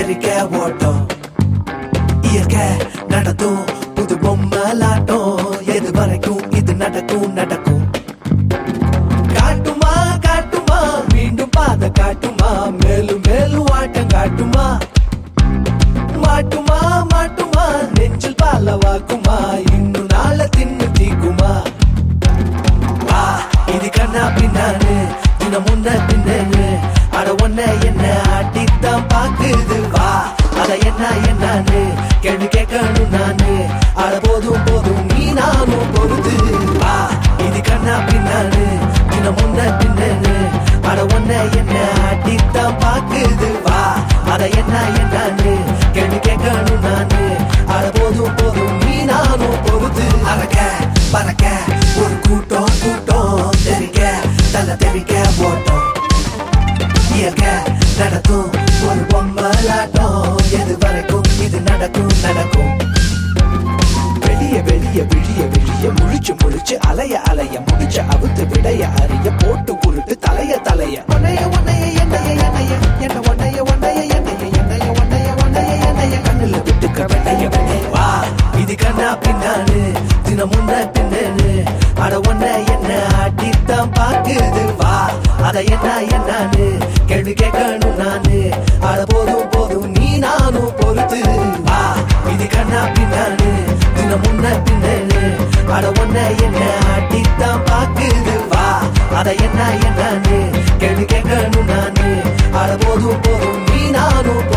தெறிக்க ஓட்டம் இயற்கை நடத்தும் புது பொம்மலாட்டம் எது வரைக்கும் இது நடக்கும் நடக்கும் காட்டுமா காட்டுமா மீண்டும் பாத காட்டுமா மேலும் மேலும் ஆட்டம் காட்டுமா மாட்டுமா மாட்டுமா நெஞ்சில் பால வாக்குமா இன்னும் நாள தின்னு தீக்குமா வா இது கண்ணா பின்னானு தினம் முன்ன பின்னனு அட ஒன்ன என்ன அடித்தான் பாக்குது வா அத என்ன என்னன்னு கேள்வி கேட்கணும் நானு அட போதும் போதும் நீ நானும் பொறுத்து வா இது கண்ணா பின்னானு தினம் முன்ன பின்னனு அட ஒன்ன என்ன அடித்தான் பாக்குது வா அத என்ன என்னன்னு கேள்வி கேட்கணும் நானு அட போதும் போதும் நீ நானும் பொறுத்து அறக்க பறக்க ஒரு கூட்டம் கூட்டம் தெரிக்க தலை தெரிக்க ஓட்டம் இயற்கை நடத்தும் ஒரு பொம்மலாட்டம் எது வரைக்கும் இது நடக்கும் நடக்கும் வெளிய வெளிய விழிய விழிய முழிச்சு முழிச்சு அலைய அலைய முடிச்ச அவுத்து விடைய அறிய போட்டு உருட்டு தலைய தலைய உன்னைய உன்னைய எண்ணைய எண்ணைய என்ன உன்னைய உன்னைய எண்ணைய எண்ணைய உன்னைய உன்னைய எண்ணைய கண்ணுல விட்டுக்க வெண்ணைய வெண்ணைய வா இது கண்ணா பின்னானு தினம் முன்ன பின்னனு அட ஒன்ன என்ன அடித்தான் பாக்குது வா அத என்ன என்னன்னு கேள்வி கேட்கணும் நானு அட போதும் போதும் நீ நானும் பொறுத்து வா இது கண்ணா பின்னானு தினம் முன்ன பின்னனு அட ஒன்ன என்ன அடித்தான் பாக்குது வா அத என்ன என்னன்னு கேள்வி கேட்கணும் நானு அட போதும் போதும் நீ நானும் பொறுத்து